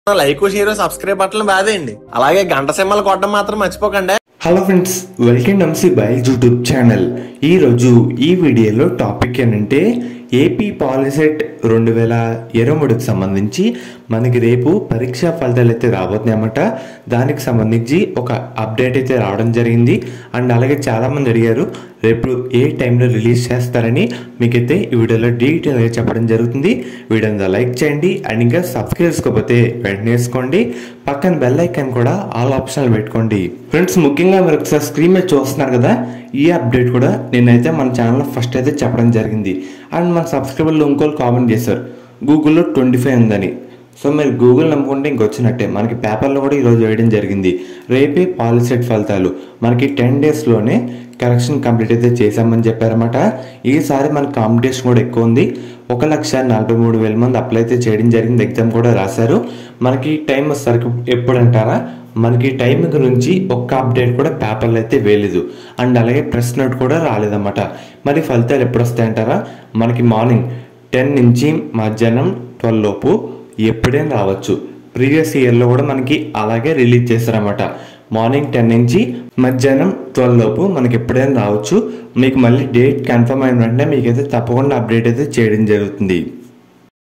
like share subscribe బట్టలు బాదేయండి అలాగే గంట సింహలు కొట్టడం మాత్రం మర్చిపోకండి హలో ఫ్రెండ్స్ వెల్కమ్ నమ్సి బై యూట్యూబ్ ఛానల్ ఈరోజు ఈ వీడియోలో టాపిక్ ఏంటంటే ఏపీ పాలిసెట్ రెండు వేల ఇరవై మూడుకి సంబంధించి మనకి రేపు పరీక్షా ఫలితాలు అయితే రాబోతున్నాయన్నమాట దానికి సంబంధించి ఒక అప్డేట్ అయితే రావడం జరిగింది అండ్ అలాగే చాలామంది అడిగారు రేపు ఏ టైంలో రిలీజ్ చేస్తారని మీకైతే ఈ వీడియోలో డీటెయిల్గా చెప్పడం జరుగుతుంది వీడియోని లైక్ చేయండి అండ్ ఇంకా సబ్స్క్రైబ్ చేసుకోకపోతే వెంటనే వేసుకోండి పక్కన బెల్ ఐకాన్ కూడా ఆల్ ఆప్షన్లు పెట్టుకోండి ఫ్రెండ్స్ ముఖ్యంగా మీరు ఒకసారి స్క్రీన్ మీద చూస్తున్నారు కదా ఈ అప్డేట్ కూడా నేనైతే మన ఛానల్లో ఫస్ట్ అయితే చెప్పడం జరిగింది అండ్ మన సబ్స్క్రైబర్లు ఇంకోళ్ళు కామెంట్ చేశారు గూగుల్లో ట్వంటీ ఫైవ్ ఉందని సో మీరు గూగుల్ నమ్ముకుంటే ఇంకొచ్చినట్టే మనకి పేపర్లో కూడా ఈరోజు వేయడం జరిగింది రేపే పాలిసెట్ ఫలితాలు మనకి టెన్ డేస్లోనే కరెక్షన్ కంప్లీట్ అయితే చేశామని చెప్పారన్నమాట ఈసారి మన కాంపిటీషన్ కూడా ఎక్కువ ఉంది ఒక లక్ష నలభై మూడు వేల మంది అప్లై అయితే చేయడం జరిగింది ఎగ్జామ్ కూడా రాశారు మనకి టైం వచ్చేసరికి ఎప్పుడు అంటారా మనకి టైం గురించి ఒక్క అప్డేట్ కూడా పేపర్లో అయితే వేయలేదు అండ్ అలాగే ప్రెస్ నోట్ కూడా రాలేదన్నమాట మరి ఫలితాలు ఎప్పుడు వస్తాయంటారా మనకి మార్నింగ్ టెన్ నుంచి మధ్యాహ్నం ట్వెల్వ్ లోపు ఎప్పుడైనా రావచ్చు ప్రీవియస్ ఇయర్లో కూడా మనకి అలాగే రిలీజ్ చేస్తారన్నమాట మార్నింగ్ టెన్ నుంచి మధ్యాహ్నం ట్వెల్వ్ లోపు మనకి ఎప్పుడైనా రావచ్చు మీకు మళ్ళీ డేట్ కన్ఫర్మ్ అయిన వెంటనే మీకైతే తప్పకుండా అప్డేట్ అయితే చేయడం జరుగుతుంది